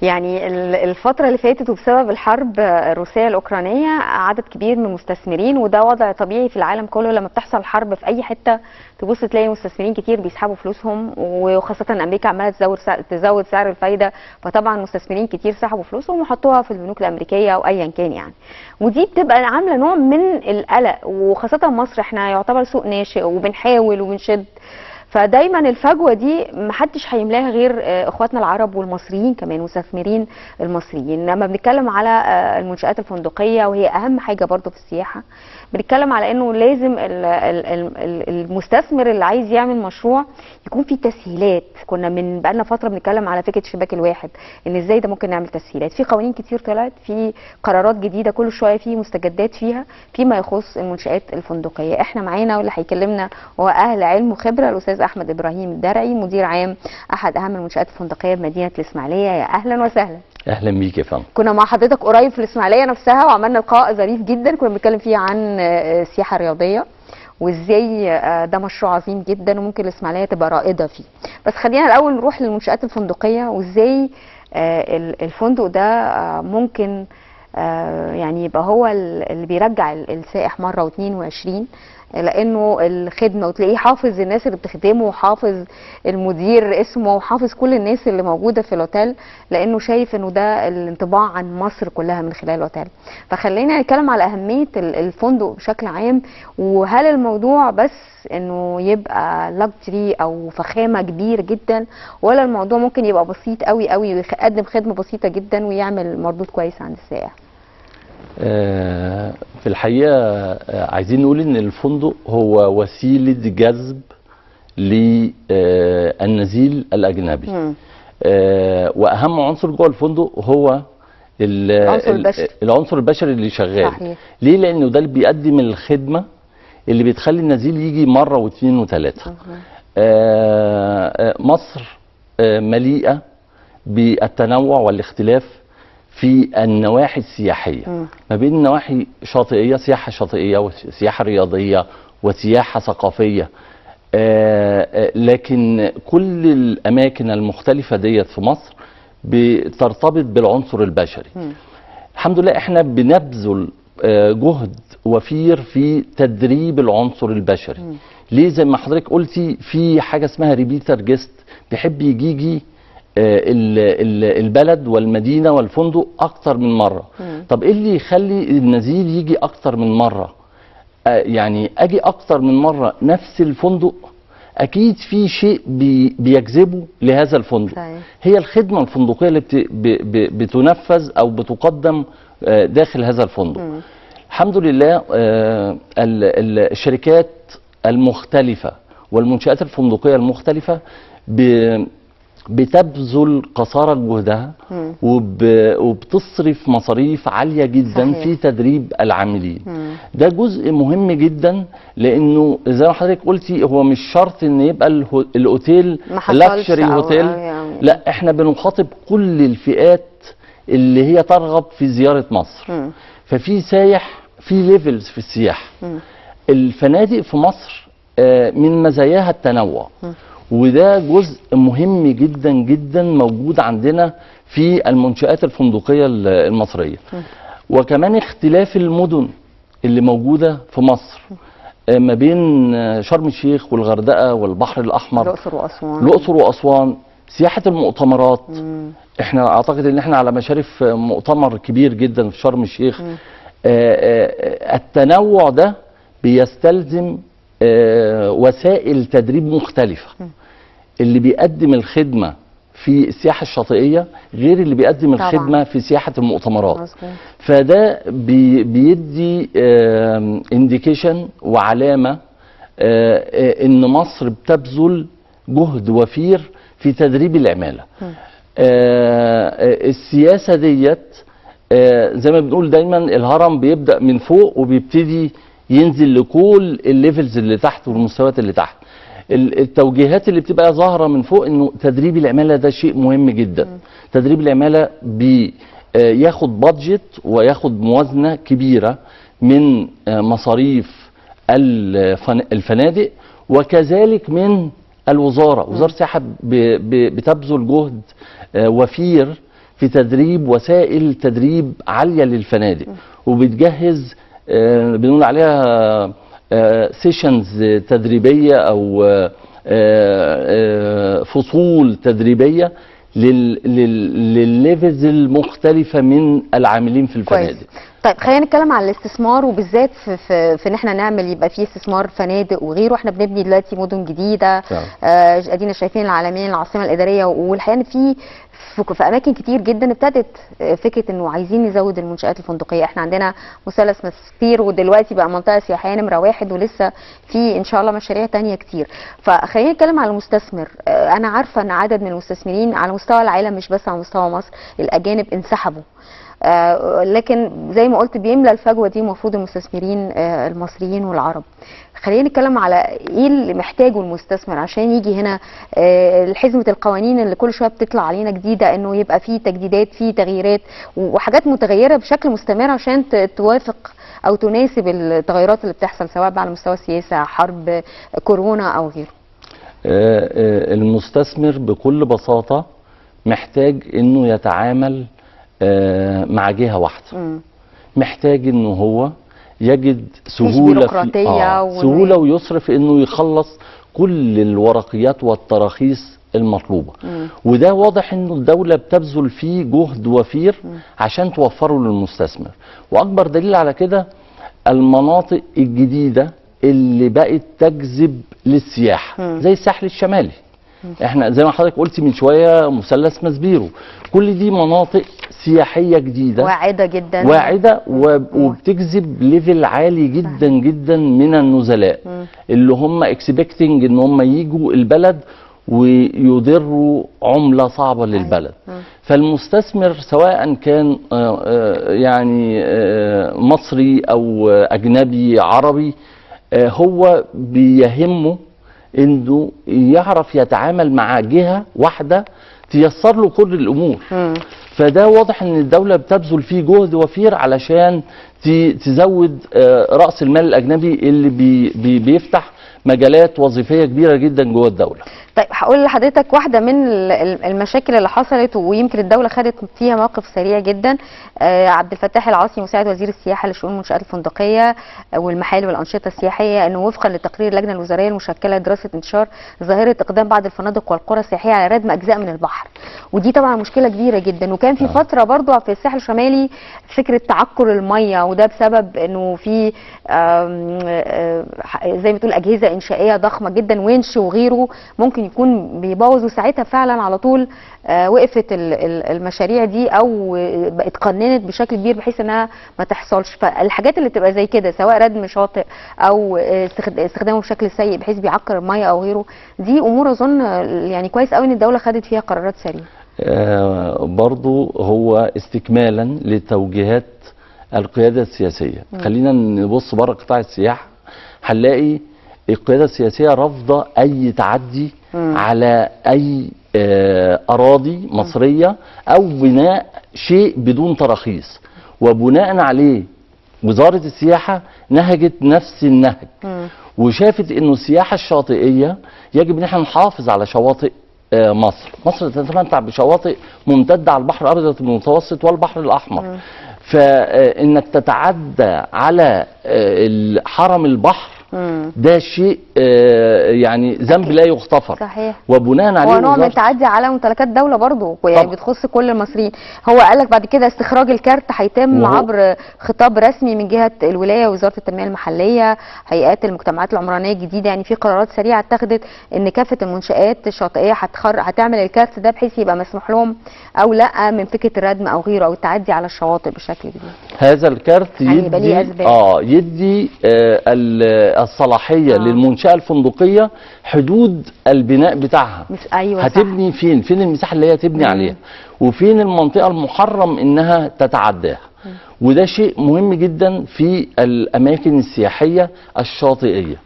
يعني ال- الفترة اللي فاتت وبسبب الحرب الروسية الأوكرانية عدد كبير من المستثمرين وده وضع طبيعي في العالم كله لما بتحصل حرب في أي حتة تبص تلاقي مستثمرين كتير بيسحبوا فلوسهم وخاصة أمريكا عمالة تزود سعر تزود سعر الفايدة فطبعا مستثمرين كتير سحبوا فلوسهم وحطوها في البنوك الأمريكية أو أيا كان يعني ودي بتبقى عاملة نوع من القلق وخاصة مصر احنا يعتبر سوق ناشئ وبنحاول وبنشد فدايما الفجوه دي محدش هيملاها غير آه، اخواتنا العرب والمصريين كمان مستثمرين المصريين لما بنتكلم على آه، المنشات الفندقيه وهي اهم حاجه برضو في السياحه بنتكلم على انه لازم ال- ال- ال- ال- المستثمر اللي عايز يعمل مشروع يكون فيه تسهيلات كنا من بقالنا فتره بنتكلم على فكره شباك الواحد ان ازاي ده ممكن نعمل تسهيلات في قوانين كتير طلعت في قرارات جديده كل شويه في مستجدات فيها فيما يخص المنشات الفندقيه احنا معانا واللي هيكلمنا هو اهل علم وخبره الاستاذ احمد ابراهيم الدرعي مدير عام احد اهم المنشات الفندقيه بمدينه الاسماعيليه يا اهلا وسهلا اهلا بيك يا فندم كنا مع حضرتك قريب في الاسماعيليه نفسها وعملنا لقاء ظريف جدا كنا بنتكلم فيه عن آه، سياحه رياضيه وازاي آه، ده مشروع عظيم جدا وممكن الاسماعيليه تبقى رائده فيه بس خلينا الاول نروح للمنشات الفندقيه وازاي آه، ال- الفندق ده آه، ممكن آه، يعني يبقى هو ال- اللي بيرجع ال- السائح مره واثنين وعشرين لانه الخدمه وتلاقيه حافظ الناس اللي بتخدمه وحافظ المدير اسمه وحافظ كل الناس اللي موجوده في الاوتيل لانه شايف انه ده الانطباع عن مصر كلها من خلال الاوتيل فخلينا نتكلم على اهميه ال- الفندق بشكل عام وهل الموضوع بس انه يبقى لاكجري او فخامه كبير جدا ولا الموضوع ممكن يبقى بسيط قوي قوي ويقدم خدمه بسيطه جدا ويعمل مردود كويس عند السائح آه، في الحقيقه آه، عايزين نقول ان الفندق هو وسيله جذب للنزيل الاجنبي مم. آه، واهم عنصر جوه الفندق هو ال- العنصر ال- البشري. العنصر البشري اللي شغال صحيح. ليه لانه ده اللي بيقدم الخدمه اللي بتخلي النزيل يجي مره واثنين وثلاثه آه، آه، مصر آه، مليئه بالتنوع والاختلاف في النواحي السياحيه مم. ما بين نواحي شاطئيه سياحه شاطئيه وسياحه رياضيه وسياحه ثقافيه آه، آه، لكن كل الاماكن المختلفه ديت في مصر بترتبط بالعنصر البشري مم. الحمد لله احنا بنبذل آه، جهد وفير في تدريب العنصر البشري ليه زي ما حضرتك قلتي في حاجه اسمها ريبيتر جيست بيحب يجي يجي آه، ال- ال- البلد والمدينه والفندق اكتر من مره مم. طب ايه اللي يخلي النزيل يجي اكتر من مره آه، يعني اجي اكتر من مره نفس الفندق اكيد في شيء بي بيجذبه لهذا الفندق صحيح. هي الخدمه الفندقيه اللي بت ب ب بتنفذ او بتقدم آه، داخل هذا الفندق مم. الحمد لله آه، ال- ال- الشركات المختلفه والمنشات الفندقيه المختلفه ب- بتبذل قصارى جهدها مم. وب- وبتصرف مصاريف عاليه جدا صحيح. في تدريب العاملين مم. ده جزء مهم جدا لانه زي ما حضرتك قلتي هو مش شرط ان يبقى الهو- الاوتيل ما حصلش لاكشري أو- هوتيل أو يعني- لا احنا بنخاطب كل الفئات اللي هي ترغب في زياره مصر مم. ففي سايح في ليفلز في السياحه مم. الفنادق في مصر آه، من مزاياها التنوع مم. وده جزء مهم جدا جدا موجود عندنا في المنشآت الفندقية ال- المصرية وكمان اختلاف المدن اللي موجودة في مصر آه، ما بين آه، شرم الشيخ والغردقة والبحر الأحمر الاقصر واسوان الأقصر وأسوان سياحة المؤتمرات مم. احنا اعتقد ان احنا على مشارف مؤتمر كبير جدا في شرم الشيخ آه، آه، التنوع ده بيستلزم آه، وسائل تدريب مختلفة اللي بيقدم الخدمة في السياحة الشاطئية غير اللي بيقدم طبعاً. الخدمة في سياحة المؤتمرات مظبوط فده بي بيدي انديكيشن وعلامه آه، آه، ان مصر بتبذل جهد وفير في تدريب العماله. آه، آه، السياسه ديت آه، زي ما بنقول دايما الهرم بيبدا من فوق وبيبتدي ينزل لكل الليفلز اللي تحت والمستويات اللي تحت. ال- التوجيهات اللي بتبقى ظاهره من فوق انه تدريب العماله ده شيء مهم جدا. تدريب العماله بي آه، ياخد بادجت وياخد موازنه كبيره من آه، مصاريف الفن- الفنادق وكذلك من الوزاره، وزاره السياحه ب- ب- بتبذل جهد آه، وفير في في تدريب وسائل تدريب عاليه للفنادق وبتجهز آه، بنقول عليها سيشنز تدريبيه او آه، آه، فصول تدريبيه لل- لل- للليفلز المختلفه من العاملين في كويس الفنادق طيب خلينا نتكلم عن الاستثمار وبالذات في, في, في ان احنا نعمل يبقى فيه استثمار فنادق وغيره احنا بنبني دلوقتي مدن جديده نعم. آه، ادينا شايفين العالمين العاصمه الاداريه والحقيقه ان في في في اماكن كتير جدا ابتدت آه، فكره انه عايزين نزود المنشات الفندقيه احنا عندنا مثلث مسبير ودلوقتي بقى منطقه سياحيه نمره واحد ولسه في ان شاء الله مشاريع تانية كتير فخلينا نتكلم على المستثمر آه، انا عارفه ان عدد من المستثمرين على مستوى العالم مش بس على مستوى مصر الاجانب انسحبوا آه، لكن زي ما قلت بيملى الفجوه دي المفروض المستثمرين آه، المصريين والعرب خلينا نتكلم على ايه اللي محتاجه المستثمر عشان يجي هنا آه، حزمه القوانين اللي كل شويه بتطلع علينا جديده انه يبقى فيه تجديدات فيه تغييرات وحاجات متغيره بشكل مستمر عشان ت- توافق او تناسب التغيرات اللي بتحصل سواء بقى على مستوى السياسه حرب آه، كورونا او غيره آه، آه، المستثمر بكل بساطة محتاج انه يتعامل آه، مع جهة واحدة مم. محتاج انه هو يجد سهولة بيروقراطية في وإنه- سهولة ويسر في انه يخلص كل الورقيات والتراخيص المطلوبة مم. وده واضح انه الدولة بتبذل فيه جهد وفير عشان توفره للمستثمر واكبر دليل على كده المناطق الجديدة اللي بقت تجذب للسياحة مم. زي الساحل الشمالي احنا زي ما حضرتك قلتي من شوية مثلث مسبيرو كل دي مناطق سياحية جديدة واعده جدا واعدة وب- وبتجذب ليفل عالي جدا جدا من النزلاء مم. اللي هم اكسبكتنج ان هم يجوا البلد ويدروا عملة صعبة للبلد مم. فالمستثمر سواء كان آه، آه، يعني آه، مصري او آه، اجنبي عربي آه، هو بيهمه انه يعرف يتعامل مع جهة واحدة تيسر له كل الامور مم. فده واضح ان الدوله بتبذل فيه جهد وفير علشان ت- تزود آه، راس المال الاجنبي اللي بي بي بيفتح مجالات وظيفيه كبيره جدا جوه الدوله طيب هقول لحضرتك واحده من ال- ال- المشاكل اللي حصلت ويمكن الدوله خدت فيها موقف سريع جدا آه، عبد الفتاح العاصي مساعد وزير السياحه لشؤون المنشات الفندقيه آه، والمحال والانشطه السياحيه انه وفقا لتقرير اللجنه الوزاريه المشكله لدراسه انتشار ظاهره اقدام بعض الفنادق والقرى السياحيه على ردم اجزاء من البحر ودي طبعا مشكله كبيره جدا وكان في فتره برضو في الساحل الشمالي فكره تعكر الميه وده بسبب انه في آم، آه، زي ما تقول اجهزه انشائيه ضخمه جدا ونش وغيره ممكن يكون بيبوظ وساعتها فعلا على طول آه، وقفت ال- ال- المشاريع دي او آه، بقت قننت بشكل كبير بحيث انها ما تحصلش فالحاجات اللي تبقى زي كده سواء ردم شاطئ او آه، استخد- استخدامه بشكل سيء بحيث بيعكر الميه او غيره دي امور اظن آه، يعني كويس قوي ان الدوله خدت فيها قرارات سريعه آه، برضو هو استكمالا لتوجيهات القياده السياسيه خلينا نبص بره قطاع السياحه هنلاقي القياده السياسيه رافضه اي تعدي مم. على اي آه، اراضي مصريه او بناء شيء بدون تراخيص وبناء عليه وزاره السياحه نهجت نفس النهج مم. وشافت انه السياحه الشاطئيه يجب ان احنا نحافظ على شواطئ آه، مصر، مصر تتمتع بشواطئ ممتده على البحر الابيض المتوسط والبحر الاحمر. فانك تتعدى على آه، حرم البحر مم. ده شيء آه، يعني ذنب لا يغتفر صحيح وبناء عليه هو نوع من وزارة- التعدي على ممتلكات دولة برضه يعني طبعا. بتخص كل المصريين هو قال لك بعد كده استخراج الكارت هيتم وهو- عبر خطاب رسمي من جهة الولاية ووزارة التنمية المحلية هيئات المجتمعات العمرانية الجديدة يعني في قرارات سريعة اتخذت ان كافة المنشآت الشاطئية هتخر... هتعمل الكارت ده بحيث يبقى مسموح لهم او لا من فكرة الردم او غيره او التعدي على الشواطئ بشكل كبير هذا الكارت يعني يبقى ليه يدي أسباب. اه يدي آه ال- الصلاحيه آه. للمنشاه الفندقيه حدود البناء بتاعها مش ايوه صح. هتبني فين فين المساحه اللي هي تبني مم. عليها وفين المنطقه المحرم انها تتعداها وده شيء مهم جدا في الاماكن السياحيه الشاطئيه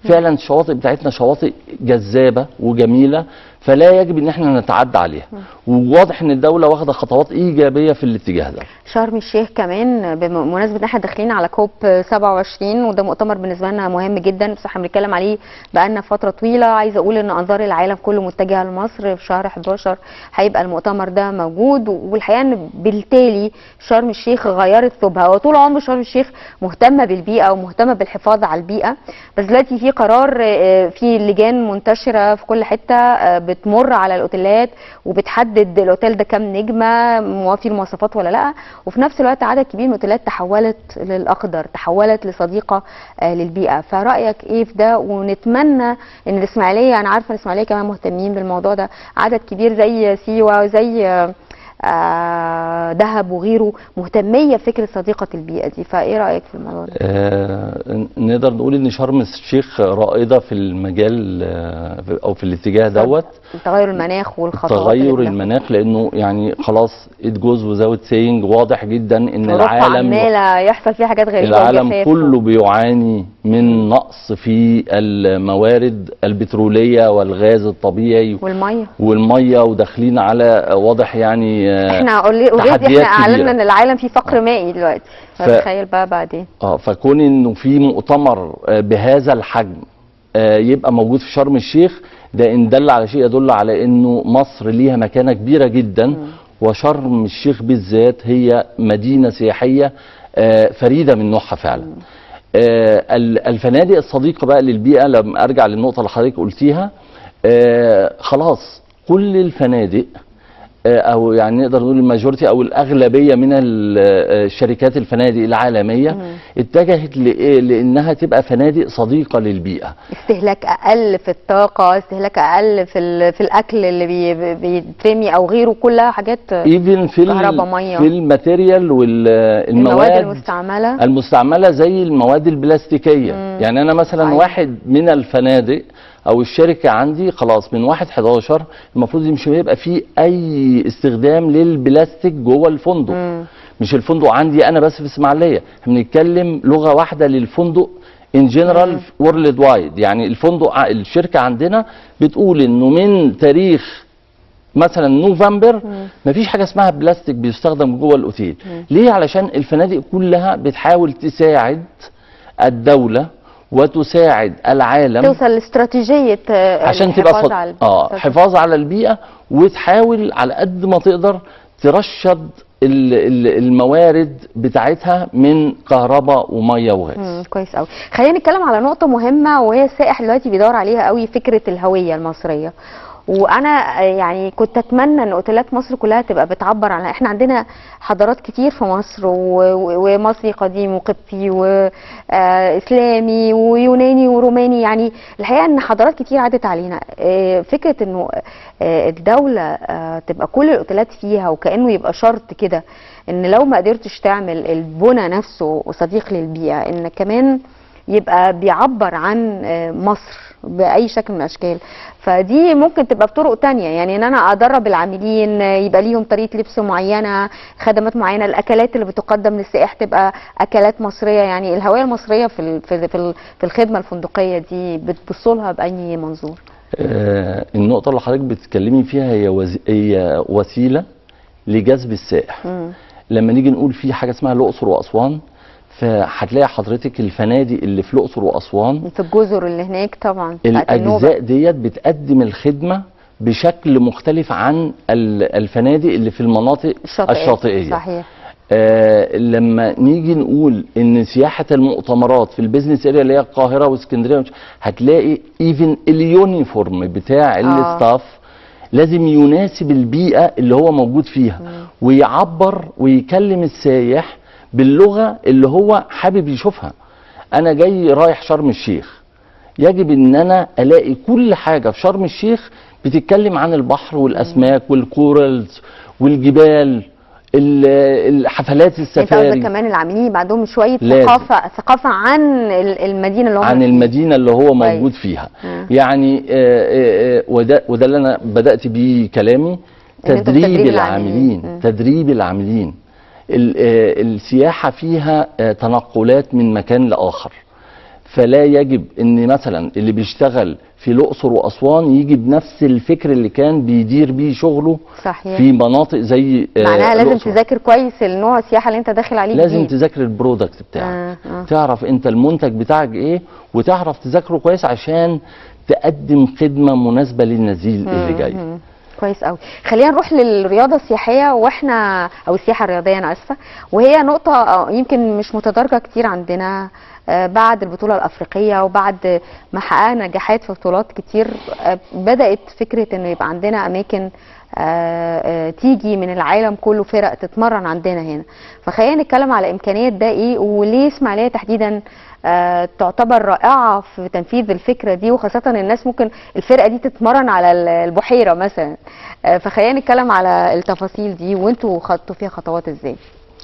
فعلا الشواطئ بتاعتنا شواطئ جذابه وجميله فلا يجب ان احنا نتعدى عليها وواضح ان الدوله واخده خطوات ايجابيه في الاتجاه ده شرم الشيخ كمان بمناسبه ان احنا داخلين على كوب 27 وده مؤتمر بالنسبه لنا مهم جدا بس احنا بنتكلم عليه بقالنا فتره طويله عايزه اقول ان انظار العالم كله متجهه لمصر في شهر 11 هيبقى المؤتمر ده موجود والحقيقه ان بالتالي شرم الشيخ غيرت ثوبها وطول عمر شرم الشيخ مهتمه بالبيئه ومهتمه بالحفاظ على البيئه بس دلوقتي في قرار آه، في لجان منتشره في كل حته آه، بتمر على الاوتيلات وبتحدد الاوتيل ده كام نجمه موافي المواصفات ولا لا وفي نفس الوقت عدد كبير من الاوتيلات تحولت للاخضر تحولت لصديقه آه، للبيئه فرايك ايه في ده ونتمنى ان الاسماعيليه انا عارفه الاسماعيليه كمان مهتمين بالموضوع ده عدد كبير زي سيوه وزي آه، آه، دهب وغيره مهتميه بفكره صديقه البيئه دي فايه رايك في الموضوع ده آه نقدر نقول ان شرم الشيخ رائده في المجال آه في- او في الاتجاه دوت تغير المناخ والخطوات تغير اللي بتاخدها. المناخ لانه يعني خلاص ات جوز وزاوت سينج واضح جدا ان اوروبا العالم عماله يحصل فيها حاجات غريبه العالم وجفاف كله بيعاني من نقص في الموارد البتروليه والغاز الطبيعي والميه والميه وداخلين على واضح يعني آه، احنا اوريدي تحديات احنا اعلنا كبيرة. ان العالم فيه فقر مائي دلوقتي ف- فتخيل بقى بعدين اه فكون انه في مؤتمر آه، بهذا الحجم آه، يبقى موجود في شرم الشيخ ده ان دل على شيء يدل على انه مصر ليها مكانه كبيره جدا وشرم الشيخ بالذات هي مدينه سياحيه آه، فريده من نوعها فعلا. آه، ال- الفنادق الصديقه بقى للبيئه لما ارجع للنقطه اللي حضرتك قلتيها آه، خلاص كل الفنادق آه، او يعني نقدر نقول الماجورتي او الاغلبيه من ال- آه، الشركات الفنادق العالميه اتجهت لإيه؟ لانها تبقى فنادق صديقه للبيئه استهلاك اقل في الطاقه استهلاك اقل في ال- في الاكل اللي بي- بيترمي او غيره كلها حاجات ايفن في كهرباء، ال- مية. في الماتيريال المواد والمواد المستعمله المستعمله زي المواد البلاستيكيه يعني انا مثلا أيوة. واحد من الفنادق او الشركه عندي خلاص من 1 11 المفروض مش هيبقى فيه اي استخدام للبلاستيك جوه الفندق مم. مش الفندق عندي انا بس في اسماعيليه احنا بنتكلم لغه واحده للفندق ان جنرال وورلد وايد يعني الفندق ع- الشركه عندنا بتقول انه من تاريخ مثلا نوفمبر مفيش حاجه اسمها بلاستيك بيستخدم جوه الاوتيل ليه علشان الفنادق كلها بتحاول تساعد الدوله وتساعد العالم توصل لاستراتيجيه آه، عشان تبقى الحفاظ صد... على اه حفاظ على البيئه وتحاول على قد ما تقدر ترشد ال- ال- الموارد بتاعتها من كهرباء وميه وغاز مم، كويس قوي خلينا نتكلم على نقطه مهمه وهي السائح دلوقتي بيدور عليها قوي فكره الهويه المصريه وانا آه، يعني كنت اتمنى ان اوتيلات مصر كلها تبقى بتعبر عن احنا عندنا حضارات كتير في مصر و- و- ومصري قديم وقبطي واسلامي ويوناني وروماني يعني الحقيقه ان حضارات كتير عدت علينا آه، فكره انه آه، الدوله آه، تبقى كل الاوتيلات فيها وكانه يبقى شرط كده ان لو ما قدرتش تعمل البنى نفسه صديق للبيئه ان كمان يبقى بيعبر عن آه، مصر باي شكل من الاشكال فدي ممكن تبقى بطرق تانية يعني ان انا ادرب العاملين آه، يبقى ليهم طريقه لبس معينه خدمات معينه الاكلات اللي بتقدم للسائح تبقى اكلات مصريه يعني الهويه المصريه في ال- في ال- في ال- في الخدمه الفندقيه دي بتبصوا لها باي منظور آه النقطه اللي حضرتك بتتكلمي فيها هي وز... هي وسيله لجذب السائح مم. لما نيجي نقول في حاجه اسمها الاقصر واسوان فهتلاقي حضرتك الفنادق اللي في الاقصر واسوان في الجزر اللي هناك طبعا بتاعت النوبة. الاجزاء ديت بتقدم الخدمه بشكل مختلف عن ال- الفنادق اللي في المناطق الشاطئية. الشاطئيه صحيح آه لما نيجي نقول ان سياحه المؤتمرات في البيزنس اريا اللي هي القاهره واسكندريه ومش- هتلاقي ايفن اليونيفورم بتاع الستاف لازم يناسب البيئه اللي هو موجود فيها ويعبر ويكلم السايح باللغه اللي هو حابب يشوفها انا جاي رايح شرم الشيخ يجب ان انا الاقي كل حاجه في شرم الشيخ بتتكلم عن البحر والاسماك والكورالز والجبال ال- الحفلات انت قصدك السفاري كمان العاملين يبقى عندهم شويه لازم. ثقافه ثقافه عن ال- المدينه اللي هم عن فيها. المدينه اللي هو كويس. موجود فيها مم. يعني آه، آه، آه، وده وده اللي انا بدات بيه كلامي إن أنتوا تدريب تدريب العاملين. العاملين مم. تدريب العاملين ال- آه، السياحه فيها آه، تنقلات من مكان لاخر فلا يجب ان مثلا اللي بيشتغل في الاقصر واسوان يجي بنفس الفكر اللي كان بيدير بيه شغله صحيح في مناطق زي آه، معناها لازم الأقصر. تذاكر كويس النوع السياحه اللي انت داخل عليه لازم جديد. تذاكر البرودكت بتاعك آه آه. تعرف انت المنتج بتاعك ايه وتعرف تذاكره كويس عشان تقدم خدمه مناسبه للنزيل اللي جاي مم. كويس قوي خلينا نروح للرياضه السياحيه واحنا او السياحه الرياضيه انا اسفه وهي نقطه آه، يمكن مش متدرجه كتير عندنا آه، بعد البطوله الافريقيه وبعد ما حققنا نجاحات في بطولات كتير آه، بدات فكره انه يبقى عندنا اماكن آه، آه، تيجي من العالم كله فرق تتمرن عندنا هنا فخلينا نتكلم على امكانيات ده ايه وليه اسماعيليه تحديدا آه، تعتبر رائعه في تنفيذ الفكره دي وخاصه الناس ممكن الفرقه دي تتمرن على ال- البحيره مثلا آه، فخلينا نتكلم على التفاصيل دي وانتوا خدتوا فيها خطوات ازاي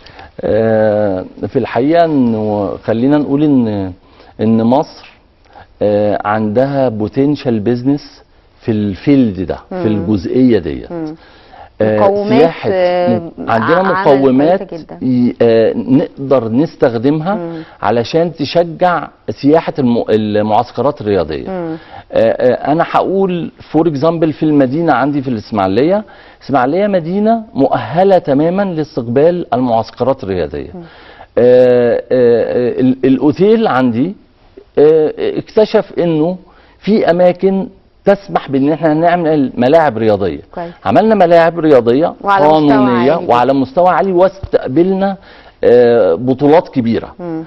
آه، في الحقيقه انه خلينا نقول ان ان مصر آه، عندها بوتنشال بيزنس في الفيلد ده في مم. الجزئيه ديت مم. آه، مقومات، سياحة آه، م- عندنا عمل مقومات كويسة جدا. ي- آه، نقدر نستخدمها مم. علشان تشجع سياحة الم- المعسكرات الرياضية مم. آه، آه، انا هقول فور اكزامبل في المدينه عندي في الاسماعيليه اسماعيليه مدينه مؤهله تماما لاستقبال المعسكرات الرياضيه آه، آه، آه، ال- الاوتيل عندي آه، اكتشف انه في اماكن تسمح بان احنا نعمل ملاعب رياضيه كويس. عملنا ملاعب رياضيه وعلى مستوى قانونيه عالي. وعلى مستوى عالي واستقبلنا آه، بطولات كبيره مم.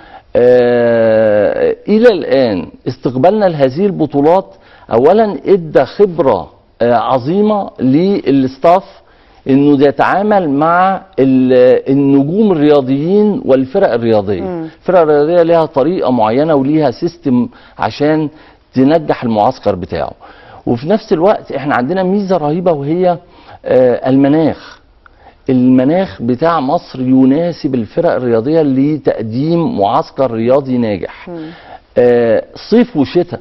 آه، الى الان استقبالنا لهذه البطولات اولا ادى خبره آه، عظيمه للستاف انه يتعامل مع ال- النجوم الرياضيين والفرق الرياضيه مم. الفرق الرياضيه ليها طريقه معينه وليها سيستم عشان تنجح المعسكر بتاعه وفي نفس الوقت احنا عندنا ميزه رهيبه وهي آه، المناخ المناخ بتاع مصر يناسب الفرق الرياضيه لتقديم معسكر رياضي ناجح مم. آه، صيف وشتاء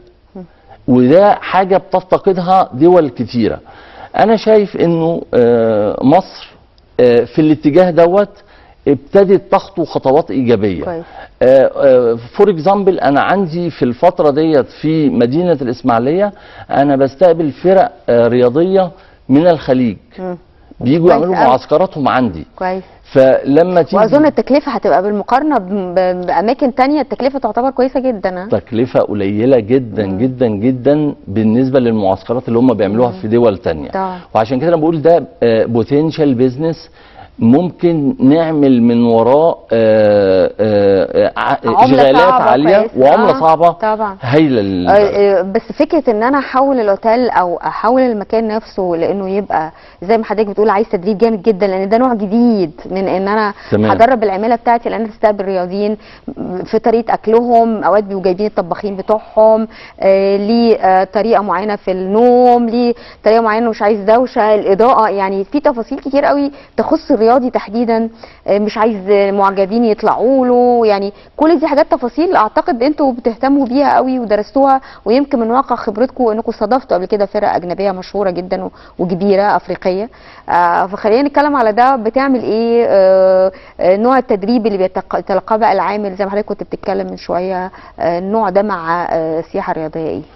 وده حاجه بتفتقدها دول كتيره انا شايف انه آه، مصر آه، في الاتجاه دوت ابتدت تخطو خطوات ايجابيه كويس. فور اكزامبل انا عندي في الفتره ديت في مدينه الاسماعيليه انا بستقبل فرق آه، رياضيه من الخليج مم. بيجوا كويس يعملوا أوي. معسكراتهم عندي كويس فلما تيجي واظن التكلفه هتبقى بالمقارنه ب- ب- باماكن تانية التكلفه تعتبر كويسه جدا ها؟ تكلفة قليلة جدا جدا جدا بالنسبة للمعسكرات اللي هم بيعملوها في دول تانية طبعا. وعشان كده انا بقول ده بوتنشال بيزنس ممكن نعمل من وراه آه، آه، آه، عملة اشغالات صعبة عالية كويس. وعملة آه، صعبة طبعا. هايلة لل- آه، آه، بس فكره ان انا احول الاوتيل او احول المكان نفسه لانه يبقى زي ما حضرتك بتقول عايز تدريب جامد جدا لان ده نوع جديد من ان انا تمام. هدرب العماله بتاعتي لان انا تستقبل رياضيين في طريقه اكلهم اوقات بيبقوا جايبين الطباخين بتوعهم آه، ليه آه، طريقه معينه في النوم ليه طريقه معينه مش عايز دوشه الاضاءه يعني في تفاصيل كتير قوي تخص الرياضي تحديدا آه، مش عايز آه، معجبين يطلعوا له يعني كل دي حاجات تفاصيل اعتقد انتوا بتهتموا بيها قوي ودرستوها ويمكن من واقع خبرتكم انكم استضفتوا قبل كده فرق اجنبيه مشهوره جدا و- وكبيره افريقيه آه، فخلينا نتكلم على ده بتعمل ايه آه، آه، نوع التدريب اللي بيتلقاه بقى العامل زي ما حضرتك كنت بتتكلم من شويه آه، النوع ده مع آه، السياحه الرياضيه ايه؟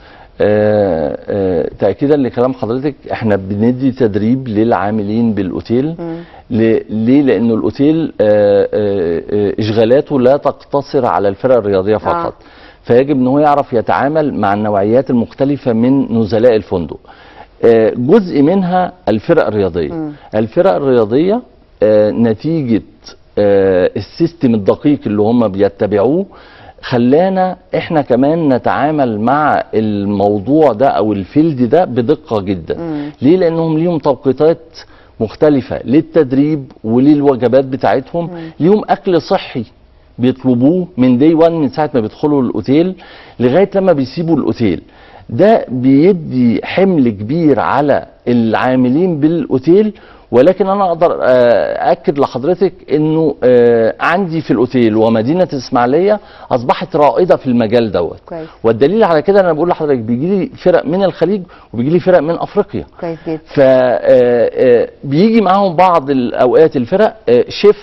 آه، آه، تأكيدا لكلام حضرتك احنا بندي تدريب للعاملين بالاوتيل مم. ل- ليه؟ لأنه الأوتيل آه، آه، آه، إشغالاته لا تقتصر على الفرق الرياضية فقط فيجب أن هو يعرف يتعامل مع النوعيات المختلفة من نزلاء الفندق آه، جزء منها الفرق الرياضية مم. الفرق الرياضية آه، نتيجة آه، السيستم الدقيق اللي هم بيتبعوه خلانا احنا كمان نتعامل مع الموضوع ده او الفيلد ده بدقة جدا مم. ليه لانهم ليهم توقيتات مختلفة للتدريب وللوجبات بتاعتهم ليهم اكل صحي بيطلبوه من دي 1 من ساعة ما بيدخلوا الاوتيل لغاية لما بيسيبوا الاوتيل ده بيدي حمل كبير على العاملين بالاوتيل ولكن انا اقدر آه، اكد لحضرتك انه آه، عندي في الاوتيل ومدينه الاسماعيليه اصبحت رائده في المجال دوت كويس والدليل على كده انا بقول لحضرتك بيجي لي فرق من الخليج وبيجي لي فرق من افريقيا كويس جدا فبيجي معاهم بعض الاوقات الفرق آه، شيف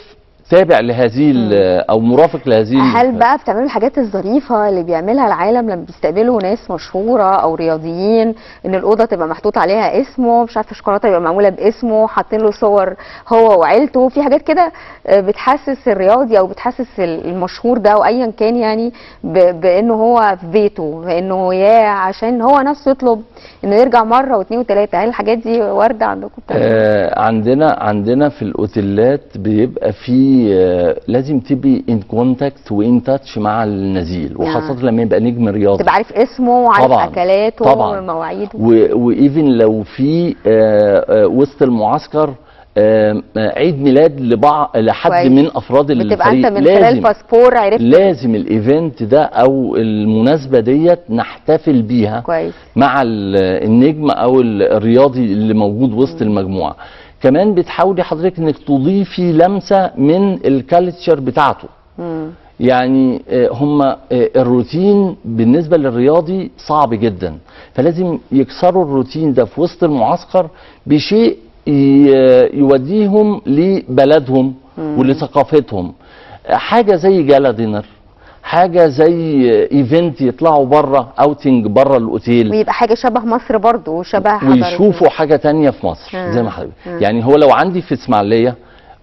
تابع لهذه ال- او مرافق لهذه هل ال- بقى بتعملوا الحاجات الظريفة اللي بيعملها العالم لما بيستقبلوا ناس مشهورة أو رياضيين إن الأوضة تبقى محطوط عليها اسمه مش عارفة شوكولاتة يبقى معمولة باسمه حاطين له صور هو وعيلته في حاجات كده آه، بتحسس الرياضي أو بتحسس ال- المشهور ده أو أيا كان يعني ب- بإنه هو في بيته بإنه يا عشان هو نفسه يطلب إنه يرجع مرة واثنين وثلاثة هل الحاجات دي واردة عندكم؟ آه عندنا عندنا في الاوتيلات بيبقى في آه لازم تبقي ان كونتاكت وان تاتش مع النزيل وخاصه نعم. لما يبقى نجم رياضي تبقى عارف اسمه وعارف طبعاً، أكلاته طبعاً. ومواعيده وايفن لو في آه آه وسط المعسكر آه آه، عيد ميلاد لبعض لحد كويس. من افراد بتبقى الفريق أنت من خلال باسبور عرفت لازم الايفنت ده او المناسبه ديت نحتفل بيها كويس مع ال- النجم او ال- الرياضي اللي موجود وسط المجموعه كمان بتحاولي حضرتك انك تضيفي لمسه من الكالتشر بتاعته مم. يعني آه، هم آه، الروتين بالنسبه للرياضي صعب جدا فلازم يكسروا الروتين ده في وسط المعسكر بشيء ي- يوديهم لبلدهم ولثقافتهم آه، حاجه زي جالا دينر حاجه زي آه، ايفنت يطلعوا بره اوتنج بره الاوتيل ويبقى حاجه شبه مصر برضو وشبه حضارتنا. ويشوفوا حاجه تانية في مصر آه. زي ما حضرتك آه. يعني هو لو عندي في اسماعيليه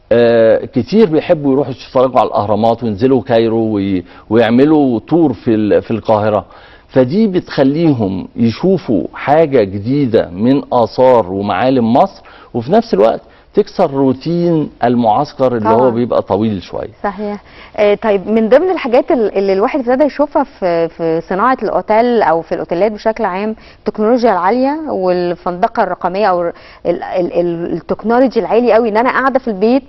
آه كتير بيحبوا يروحوا يتفرجوا على الاهرامات وينزلوا كايرو وي ويعملوا تور في ال- في القاهره فدي بتخليهم يشوفوا حاجه جديده من اثار ومعالم مصر وفي نفس الوقت تكسر روتين المعسكر اللي طبعاً. هو بيبقى طويل شويه صحيح آه طيب من ضمن الحاجات ال- اللي الواحد ابتدى يشوفها في في صناعه الاوتيل او في الاوتيلات بشكل عام التكنولوجيا العاليه والفندقه الرقميه او ال- ال- ال- التكنولوجي العالي قوي ان انا قاعده في البيت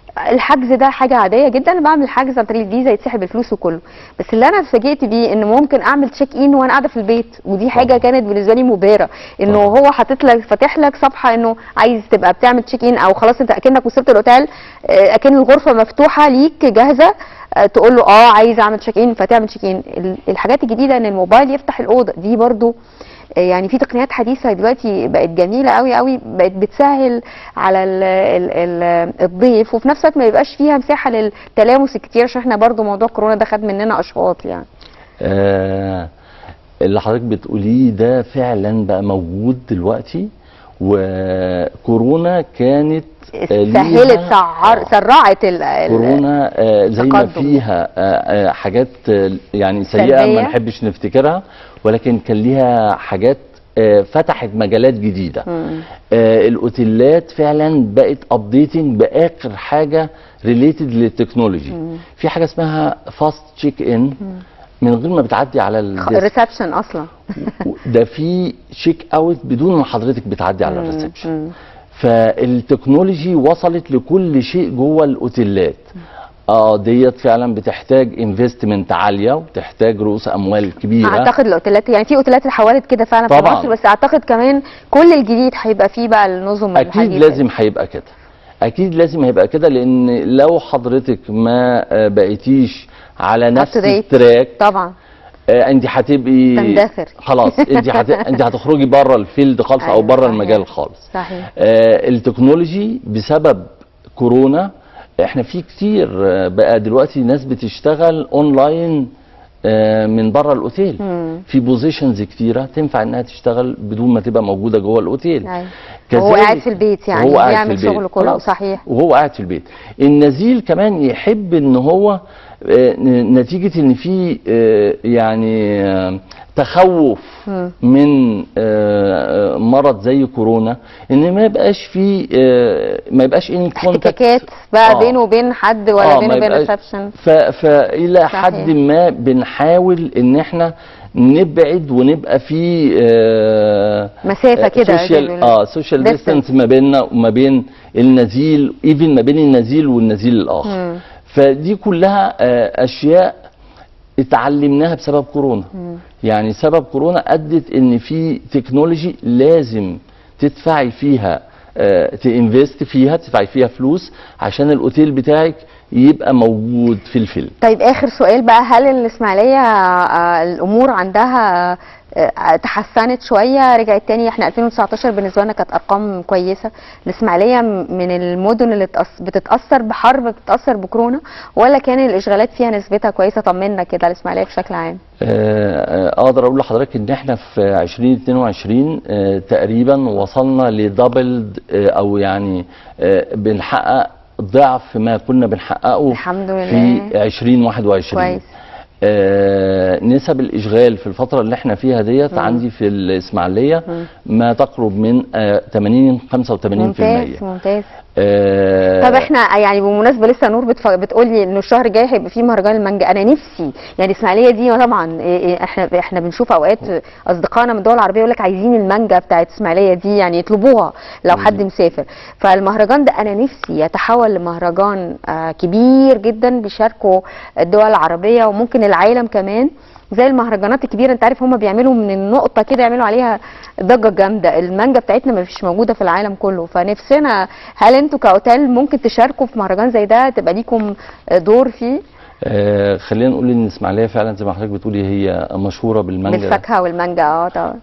الحجز ده حاجه عاديه جدا انا بعمل حجز عن طريق الفيزا يتسحب الفلوس وكله بس اللي انا اتفاجئت بيه ان ممكن اعمل تشيك ان وانا قاعده في البيت ودي حاجه طبعا. كانت بالنسبه لي مبهره انه طبعا. هو حاطط لك فاتح لك صفحه انه عايز تبقى بتعمل تشيك ان او خلاص انت اكنك وصلت الاوتيل آه، اكن الغرفه مفتوحه ليك جاهزه آه، تقول له اه عايز اعمل تشيك ان فتعمل تشيك ان ال- الحاجات الجديده ان الموبايل يفتح الاوضه دي برضو آه، يعني في تقنيات حديثه دلوقتي بقت جميله قوي قوي بقت بتسهل على ال ال ال الضيف وفي نفس الوقت ما يبقاش فيها مساحه للتلامس الكتير عشان احنا برضو موضوع كورونا ده خد مننا اشواط يعني آه اللي حضرتك بتقوليه ده فعلا بقى موجود دلوقتي وكورونا كانت آه، سهلت ليها- سعر آه. سرعت ال- ال- كورونا آه، زي ما تقدم. فيها آه، آه، حاجات آه، يعني سيئه سلبية. ما نحبش نفتكرها ولكن كان ليها حاجات آه، فتحت مجالات جديده مم. آه، الاوتيلات فعلا بقت ابديتنج باخر حاجه ريليتد للتكنولوجي في حاجه اسمها فاست تشيك ان من غير ما بتعدي على الديسك الريسبشن اصلا ده في تشيك اوت بدون ما حضرتك بتعدي على الريسبشن مم. فالتكنولوجي وصلت لكل شيء جوه الاوتيلات اه ديت فعلا بتحتاج انفستمنت عاليه وبتحتاج رؤوس اموال كبيره اعتقد الاوتيلات يعني في اوتيلات اتحولت كده فعلا في طبعاً. مصر بس اعتقد كمان كل الجديد هيبقى فيه بقى النظم اكيد الحديثة لازم هيبقى كده اكيد لازم هيبقى كده لان لو حضرتك ما آه، بقيتيش على نفس date. التراك طبعا آه، انت هتبقي تندثر. خلاص انت هت... انت هتخرجي بره الفيلد خالص او أيوة، بره صحيح. المجال خالص صحيح آه، التكنولوجي بسبب كورونا احنا في كتير آه، بقى دلوقتي ناس بتشتغل اونلاين آه، من بره الاوتيل مم. في بوزيشنز كتيره تنفع انها تشتغل بدون ما تبقى موجوده جوه الاوتيل أيوة. كذلك- وهو قاعد في البيت يعني وهو قاعد بيعمل في البيت. شغله كله خلاص. صحيح وهو قاعد في البيت النزيل كمان يحب ان هو آه، ن- نتيجه ان في آه، يعني آه، تخوف مم. من آه، آه، مرض زي كورونا ان ما يبقاش في آه، ما يبقاش ان احتكاكات بقى آه. بينه وبين حد ولا آه، بينه ما وبين يبقاش- ريسبشن ف... فالى صحيح. حد ما بنحاول ان احنا نبعد ونبقى في آه مسافة كده زي سوشيال بيقولوا. اه سوشيال Distance. ديستانس ما بيننا وما بين النزيل ايفن ما بين النزيل والنزيل الاخر مم. فدي كلها آه اشياء اتعلمناها بسبب كورونا يعني سبب كورونا ادت ان في تكنولوجي لازم تدفعي فيها آه تنفست فيها تدفعي فيها فلوس عشان الاوتيل بتاعك يبقى موجود في الفيلم طيب اخر سؤال بقى هل الاسماعيليه آه، الامور عندها آه، تحسنت شويه رجعت تاني احنا 2019 بالنسبه لنا كانت ارقام كويسه الاسماعيليه م- من المدن اللي تأث- بتتاثر بحرب بتتاثر بكورونا ولا كان الاشغالات فيها نسبتها كويسه طمنا كده الاسماعيليه بشكل عام آه، آه، اقدر اقول لحضرتك ان احنا في 2022 آه، تقريبا وصلنا لدبل او يعني آه، بنحقق ضعف ما كنا بنحققه الحمد لله. في 2021 كويس. آه، نسب الاشغال في الفتره اللي احنا فيها ديت عندي في الاسماعيليه ما تقرب من آه، 80 85% ممتاز ممتاز آه، طب احنا يعني بمناسبه لسه نور بتف... بتقولي انه الشهر الجاي هيبقى فيه مهرجان المانجا انا نفسي يعني الاسماعيليه دي طبعا إيه إيه احنا احنا بنشوف اوقات اصدقائنا من الدول العربيه يقول لك عايزين المانجا بتاعت الاسماعيليه دي يعني يطلبوها لو حد مسافر فالمهرجان ده انا نفسي يتحول لمهرجان آه كبير جدا بيشاركوا الدول العربيه وممكن العالم كمان زي المهرجانات الكبيره انت عارف هم بيعملوا من النقطه كده يعملوا عليها ضجه جامده المانجا بتاعتنا ما فيش موجوده في العالم كله فنفسنا هل انتوا كاوتيل ممكن تشاركوا في مهرجان زي ده تبقى ليكم دور فيه آه، خلينا نقول ان الاسماعيليه فعلا زي ما حضرتك بتقولي هي مشهوره بالمانجا بالفاكهه والمانجا اه طبعا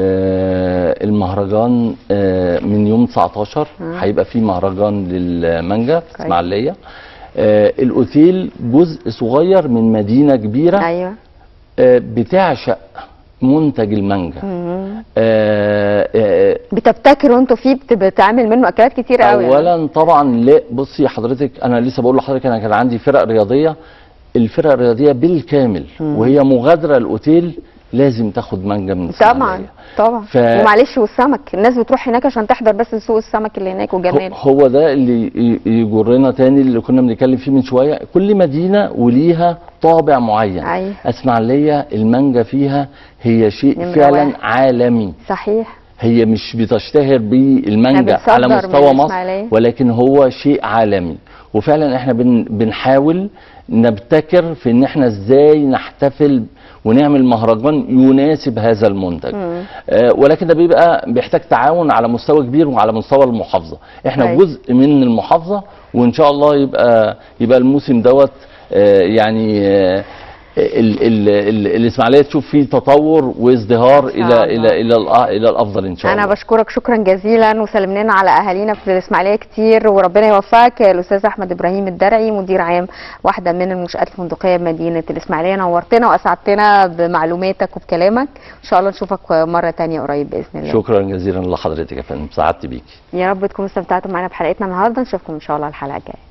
والمهرجان آه، من يوم 19 هيبقى في مهرجان للمانجا في اسماعيليه آه، الاوتيل جزء صغير من مدينه كبيره ايوه آه، بتعشق منتج المانجا مم. آه، آه، بتبتكروا انتوا فيه بت- بتعمل منه اكلات كتير قوي اولا طبعا لا بصي حضرتك انا لسه بقول لحضرتك انا كان عندي فرق رياضيه الفرق الرياضيه بالكامل وهي مغادره الاوتيل لازم تاخد مانجا من طبعا الإسماعيلية. طبعا ف- ومعلش والسمك الناس بتروح هناك عشان تحضر بس سوق السمك اللي هناك هو- وجمال هو ده اللي ي- يجرنا تاني اللي كنا بنتكلم فيه من شويه كل مدينه وليها طابع معين أيوة. اسماعيليه المانجا فيها هي شيء نمرة فعلا واحد. عالمي صحيح هي مش بتشتهر بالمانجا بنصدر على من مستوى مصر الإسماعيلية. ولكن هو شيء عالمي وفعلا احنا بن بنحاول نبتكر في ان احنا ازاي نحتفل ونعمل مهرجان يناسب هذا المنتج آه ولكن ده بيبقى بيحتاج تعاون على مستوى كبير وعلى مستوى المحافظه احنا كويس. جزء من المحافظه وان شاء الله يبقى يبقى الموسم دوت آه يعني آه ال- ال- ال- الاسماعيليه تشوف فيه تطور وازدهار إن شاء الى الله. الى الى الأ- الى الافضل ان شاء الله انا بشكرك شكرا جزيلا وسلم لنا على اهالينا في الاسماعيليه كتير وربنا يوفقك الاستاذ احمد ابراهيم الدرعي مدير عام واحده من المنشات الفندقيه بمدينه الاسماعيليه نورتنا واسعدتنا بمعلوماتك وبكلامك ان شاء الله نشوفك مره تانية قريب باذن الله شكرا جزيلا لحضرتك يا فندم سعدت بيكي يا رب تكونوا استمتعتوا معنا بحلقتنا النهارده نشوفكم ان شاء الله الحلقه الجايه